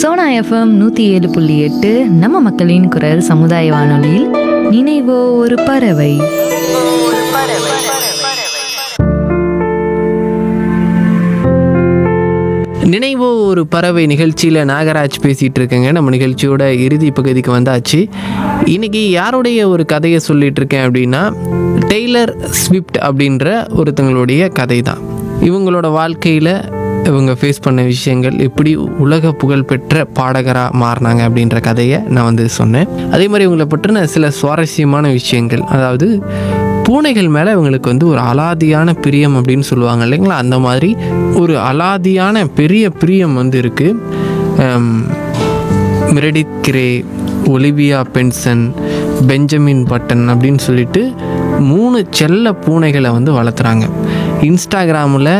Sona FM நூற்றி ஏழு புள்ளி எட்டு நம்ம மக்களின் குரல் சமுதாய வானொலியில் நினைவோ ஒரு பறவை நினைவோ ஒரு பறவை நிகழ்ச்சியில் நாகராஜ் பேசிகிட்டு இருக்கேங்க நம்ம நிகழ்ச்சியோட இறுதி பகுதிக்கு வந்தாச்சு இன்னைக்கு யாருடைய ஒரு கதையை சொல்லிட்டு இருக்கேன் அப்படின்னா டெய்லர் ஸ்விஃப்ட் அப்படின்ற ஒருத்தங்களுடைய கதை தான் இவங்களோட வாழ்க்கையில் இவங்க ஃபேஸ் பண்ண விஷயங்கள் எப்படி உலக புகழ்பெற்ற பாடகராக மாறினாங்க அப்படின்ற கதையை நான் வந்து சொன்னேன் அதே மாதிரி இவங்களை பற்றின சில சுவாரஸ்யமான விஷயங்கள் அதாவது பூனைகள் மேலே இவங்களுக்கு வந்து ஒரு அலாதியான பிரியம் அப்படின்னு சொல்லுவாங்க இல்லைங்களா அந்த மாதிரி ஒரு அலாதியான பெரிய பிரியம் வந்து இருக்குது Meredith Grey Olivia Benson Benjamin Button அப்படின்னு சொல்லிட்டு மூணு செல்ல பூனைகளை வந்து வளர்த்துறாங்க இன்ஸ்டாகிராமில்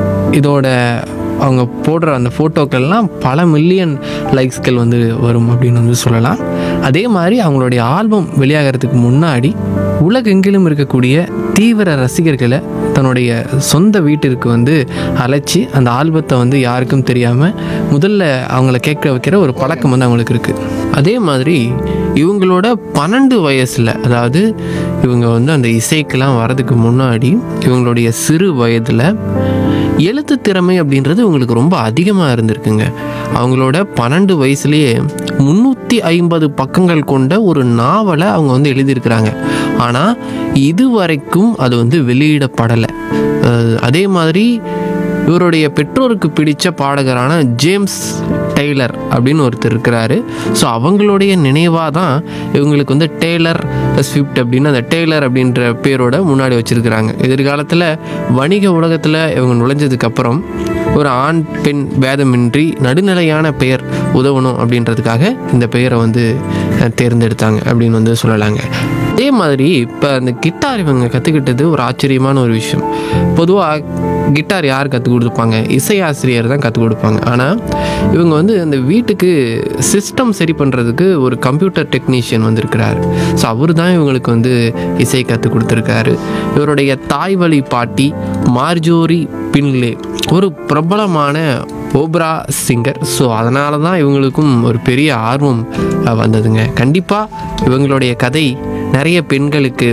இதோட அவங்க போடுற அந்த ஃபோட்டோக்கள்லாம் பல மில்லியன் லைக்ஸ்கள் வந்து வரும் அப்படின்னு வந்து சொல்லலாம் அதே மாதிரி அவங்களுடைய ஆல்பம் வெளியாகிறதுக்கு முன்னாடி உலகெங்கிலும் இருக்கக்கூடிய தீவிர ரசிகர்களை தன்னுடைய சொந்த வீட்டிற்கு வந்து அழைச்சி அந்த ஆல்பத்தை வந்து யாருக்கும் தெரியாமல் முதல்ல அவங்கள கேட்க வைக்கிற ஒரு பழக்கம் வந்து அவங்களுக்கு இருக்குது அதே மாதிரி இவங்களோட பன்னெண்டு வயசில் அதாவது இவங்க வந்து அந்த இசைக்கெல்லாம் வர்றதுக்கு முன்னாடி இவங்களுடைய சிறு வயதில் எழுத்து திறமை அப்படின்றது இவங்களுக்கு ரொம்ப அதிகமாக இருந்திருக்குங்க அவங்களோட பன்னெண்டு வயசுலேயே முந்நூற்றி ஐம்பது பக்கங்கள் கொண்ட ஒரு நாவலை அவங்க வந்து எழுதியிருக்கிறாங்க ஆனால் இதுவரைக்கும் அது வந்து வெளியிடப்படலை அஹ் அதே மாதிரி இவருடைய பெற்றோருக்கு பிடிச்ச பாடகரான ஜேம்ஸ் டெய்லர் அப்படின்னு ஒருத்தர் இருக்கிறாரு ஸோ அவங்களுடைய நினைவாக தான் இவங்களுக்கு வந்து டெய்லர் ஸ்விஃப்ட் அப்படின்னு அந்த டெய்லர் அப்படின்ற பேரோட முன்னாடி வச்சுருக்கிறாங்க எதிர்காலத்தில் வணிக உலகத்தில் இவங்க நுழைஞ்சதுக்கப்புறம் ஒரு ஆண் பெண் பேதமின்றி நடுநிலையான பெயர் உதவணும் அப்படின்றதுக்காக இந்த பெயரை வந்து அஹ், தேர்ந்தெடுத்தாங்க அப்படின்னு வந்து சொல்லலாங்க அதே மாதிரி இப்போ அந்த கிட்டார் இவங்க கற்றுக்கிட்டது ஒரு ஆச்சரியமான ஒரு விஷயம் பொதுவாக கிட்டார் யார் கற்றுக் கொடுப்பாங்க இசையாசிரியர் தான் கற்றுக் கொடுப்பாங்க ஆனால் இவங்க வந்து அந்த வீட்டுக்கு சிஸ்டம் சரி பண்ணுறதுக்கு ஒரு கம்ப்யூட்டர் டெக்னீஷியன் வந்திருக்கிறாரு ஸோ அவர் தான் இவங்களுக்கு வந்து இசை கற்றுக் கொடுத்துருக்காரு இவருடைய தாய் வழி பாட்டி மார்ஜோரி பின்லே ஒரு பிரபலமான ஓப்ரா சிங்கர் ஸோ அதனால தான் இவங்களுக்கும் ஒரு பெரிய ஆர்வம் அஹ், வந்ததுங்க கண்டிப்பாக இவங்களுடைய கதை நிறைய பெண்களுக்கு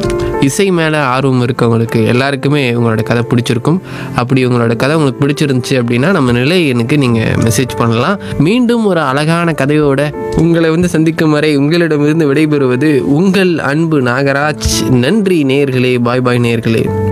இசை மேலே ஆர்வம் இருக்கவங்களுக்கு எல்லாருக்குமே இவங்களோட கதை பிடிச்சிருக்கும் அப்படி உங்களோட கதை உங்களுக்கு பிடிச்சிருந்துச்சு அப்படின்னா நம்ம நிலை எனக்கு நீங்கள் மெசேஜ் பண்ணலாம் மீண்டும் ஒரு அழகான கதையோட உங்களை வந்து சந்திக்கும் வரை உங்களிடமிருந்து விடைபெறுவது உங்கள் அன்பு நாகராஜ் நன்றி நேர்களே பாய் பாய் நேர்களே